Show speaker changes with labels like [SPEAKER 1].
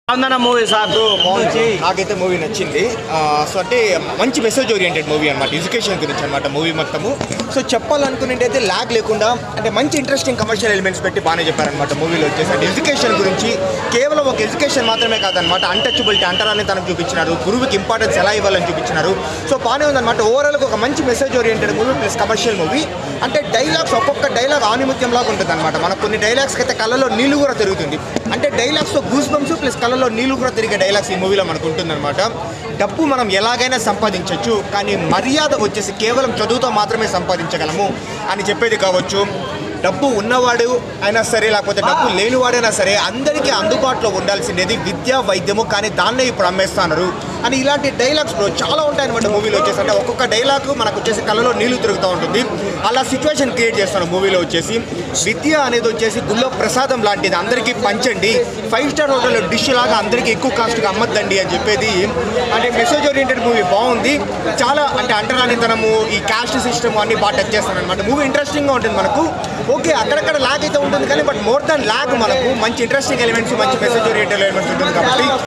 [SPEAKER 1] వందన movie sir
[SPEAKER 2] బాగుంది నాకైతే movie నచ్చింది ఆ, సో అంటే మంచి మెసేజ్ ఓరియంటెడ్ మూవీ అనమాట ఎడ్యుకేషన్ గురించి అనమాట మూవీ మొత్తము సో చెప్పాలనుకునేటైతే ల్యాగ్ లేకుండా అంటే మంచి ఇంట్రెస్టింగ్ కమర్షియల్ ఎలిమెంట్స్ పెట్టి బాగానే చెప్పారనమాట మూవీలో వచ్చేసి అంటే ఎడ్యుకేషన్ గురించి కేవలం ఒక ఎడ్యుకేషన్ మాత్రమే కాదనమాట అన్టచబిలిటీ అంటరాన్ని తనకు చూపించినారు గురువుకి ఇంపార్టెన్స్ ఎలా ఇవ్వాలని చూపించినారు సో బాగానే ఉందన్నమాట ఓవరాల్గా ఒక మంచి message oriented movie plus commercial movie అంటే డైలాగ్స్ ఒక్కొక్క డైలాగ్ ఆనిముత్యం లాగా ఉంటుంది అనమాట మనకు కొన్ని డైలాగ్స్కి అయితే కళ్ళలో నీళ్ళు కూడా తిరుగుతుంది అంటే డైలాగ్స్తో గూస్ బంప్స్ ప్లస్ కళ్ళలో నీళ్ళు కూడా తిరిగే డైలాగ్స్ ఈ మూవీలో మనకు ఉంటుందన్నమాట డబ్బు మనం ఎలాగైనా సంపాదించవచ్చు కానీ మర్యాద వచ్చేసి కేవలం చదువుతో మాత్రమే సంపాదించగలము అని చెప్పేది కావచ్చు డబ్బు ఉన్నవాడు అయినా సరే లేకపోతే డబ్బు లేనివాడైనా సరే అందరికీ అందుబాటులో ఉండాల్సిందేది విద్య వైద్యము కానీ దాన్నే ఇప్పుడు అమ్మేస్తున్నారు అని ఇలాంటి డైలాగ్స్ బ్రో చాలా ఉంటాయన్నమాట మూవీలో వచ్చేసి అంటే ఒక్కొక్క డైలాగ్ మనకు వచ్చేసి కళ్ళలో నీళ్లు తిరుగుతూ ఉంటుంది అలా సిచ్యువేషన్ క్రియేట్ చేస్తాను మూవీలో వచ్చేసి విద్య అనేది వచ్చేసి గుళ్ళో ప్రసాదం లాంటిది అందరికీ పంచండి ఫైవ్ స్టార్ హోటల్ డిష్ లాగా అందరికీ ఎక్కువ కాస్ట్గా అమ్మద్దండి అని చెప్పేది అంటే మెసేజ్ ఓరియంటెడ్ మూవీ బాగుంది చాలా అంటే అంటరానితనము ఈ క్యాస్ట్ సిస్టమ్ అన్ని బాగా టచ్ చేస్తాను అనమాట మూవీ ఇంట్రెస్టింగ్గా ఉంటుంది మనకు ఓకే అక్కడక్కడ ల్యాగ్ అయితే ఉంటుంది కానీ బట్ మోర్ దాన్ ల్యాగ్ మనకు మంచి ఇంట్రెస్టింగ్ ఎలిమెంట్స్ మంచి మెసేజ్ ఓరియంటెడ్ ఎలిమెంట్స్ ఉంటుంది కాబట్టి